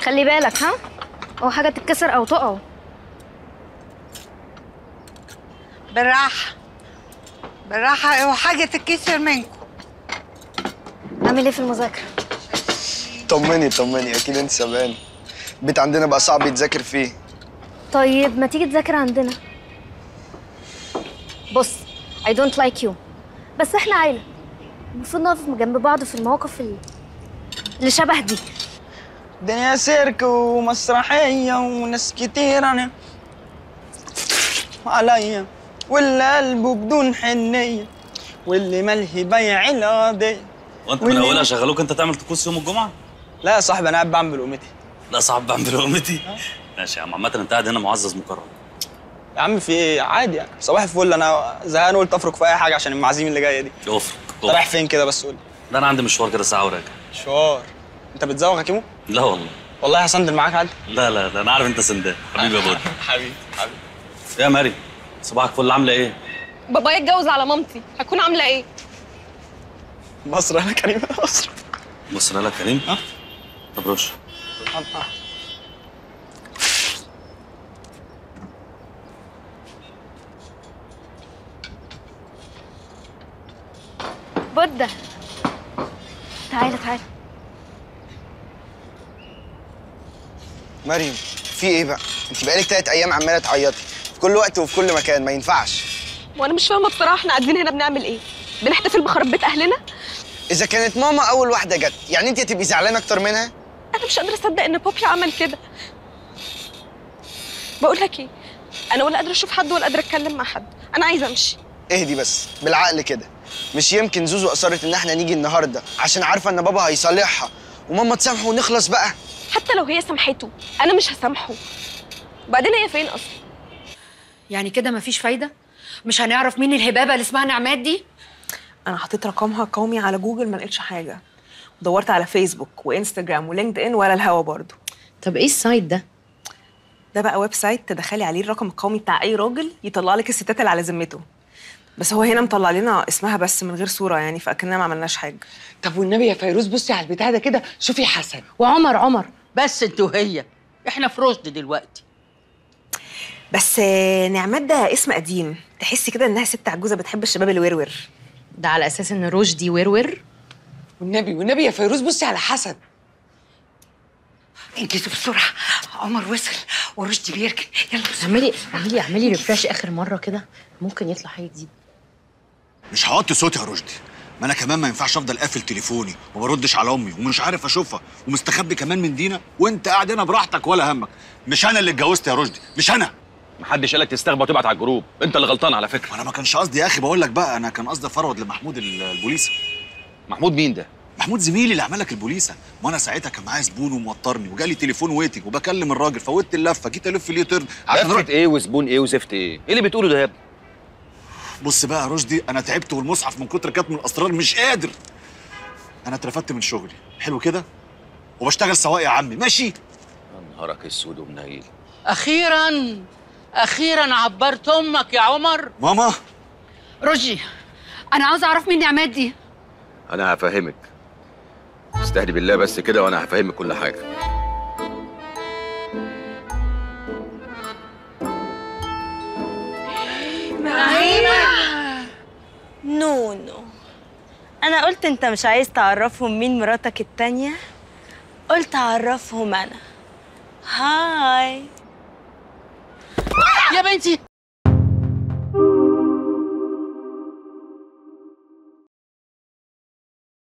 خلي بالك ها او حاجه تتكسر او تقع بالراحة بالراحة اوعى حاجة تتكسر منكم اعمل ايه في المذاكره طمني طمني اكيد انت سبقان البيت عندنا بقى صعب يتذاكر فيه طيب ما تيجي تذاكر عندنا بص I don't like you بس احنا عيلة المفروض نقف جنب بعض في المواقف ال- اللي شبه دي دنيا سيرك ومسرحية وناس كتير أنا عليا واللي قلبه بدون حنية واللي ملهي بيع القضية وانت من واللي- اولها شغلوك انت تعمل طقوس يوم الجمعه؟ لا يا صاحبي أنا قاعد بعمل قومتي لا صعب بعمل لقمتي ماشي يا عم عامة انت قاعد هنا معزز مكرم يا عم في إيه عادي يعني صباح الفل أنا زهقان قلت أفرك في أي حاجة عشان المعازيم اللي جاية دي افرق أنت رايح افرق فين كده بس قول ده انا عندي مشوار كده ساعة وراجع شوار أنت بتزوغ يا كيمو؟ لا والله والله هسندل معاك عادي لا لا لا انا عارف انت سندان حبيبي يا بود حبيبي حبيبي يا مريم صباحك فل عاملة ايه؟ بابايا اتجوز على مامتي هكون عامله ايه مصر أنا كريم مصر بص لك كريم ها؟ طب رش بودة تعالى تعالى مريم في ايه بقى انت بقالك تلات ايام عماله تعيطي في كل وقت وفي كل مكان ما ينفعش وانا مش فاهمه بصراحه احنا قاعدين هنا بنعمل ايه بنحتفل بخراب بيت اهلنا اذا كانت ماما اول واحده جت يعني انت هتبقي زعلانه اكتر منها انا مش قادره اصدق ان بابي عمل كده بقول لك ايه انا ولا قادره اشوف حد ولا قادره اتكلم مع حد انا عايزه امشي اهدي بس بالعقل كده مش يمكن زوزو اصرت ان احنا نيجي النهارده عشان عارفه ان بابا هيصالحها وماما تسامحه ونخلص بقى حتى لو هي سامحته انا مش هسامحه وبعدين هي فين اصلا يعني كده مفيش فايدة؟ مش هنعرف مين الهبابة اللي اسمها نعمات دي؟ انا حطيت رقمها قومي على جوجل ما لقيتش حاجه ودورت على فيسبوك وانستجرام ولينكد ان ولا الهوا برضو طب ايه السايت ده؟ ده بقى ويب سايت تدخلي عليه الرقم القومي بتاع اي راجل يطلع لك الستات اللي على ذمته بس هو هنا مطلع لنا اسمها بس من غير صوره يعني فاكننا ما عملناش حاجه طب والنبي يا فيروز بصي على البتاع ده كده شوفي حسن وعمر عمر بس انت وهي احنا في رشد دلوقتي بس آه، نعمات ده اسم قديم تحسي كده انها ست عجوزه بتحب الشباب الورور ده على اساس ان رشدي ورور والنبي والنبي يا فيروز بصي على حسن انجزوا بسرعة عمر وصل ورشدي بيركن يلا بسرعة اعملي اعملي اعملي ريفرش اخر مرة كده ممكن يطلع حاجة جديدة مش هوطي صوتي يا رشدي ما انا كمان ما ينفعش افضل قافل تليفوني وما بردش على امي ومش عارف اشوفها ومستخبي كمان من دينا وانت قاعد هنا براحتك ولا همك مش انا اللي اتجوزت يا رشدي مش انا محدش قالك تستخبى وتبعت على الجروب انت اللي غلطان على فكره ما انا ما كانش قصدي يا اخي بقول لك بقى انا كان قصدي افرود لمحمود ال- البوليسه محمود مين ده محمود زميلي اللي عمل لك البوليسه ما انا ساعتها كان معايا زبون وموترني وجالي تليفون ويتنج وبكلم الراجل فوتت اللفه جيت الف ليه ترن عشان لفت ايه وزبون ايه وزفت ايه ايه اللي بتقوله ده يا ابني بص بقى يا رشدي انا تعبت والمصحف من كتر كتم الاسرار مش قادر انا اترفدت من شغلي حلو كده وبشتغل سواق يا عمي ماشي يا نهارك اسود ومنيل اخيرا اخيرا عبرت امك يا عمر ماما رشدي انا عاوزة اعرف مين نعمات دي انا هفهمك استهدي بالله بس كده وانا هفهمك كل حاجه نونو انا قلت انت مش عايز تعرفهم مين مراتك التانية قلت اعرفهم انا هاي يا بنتي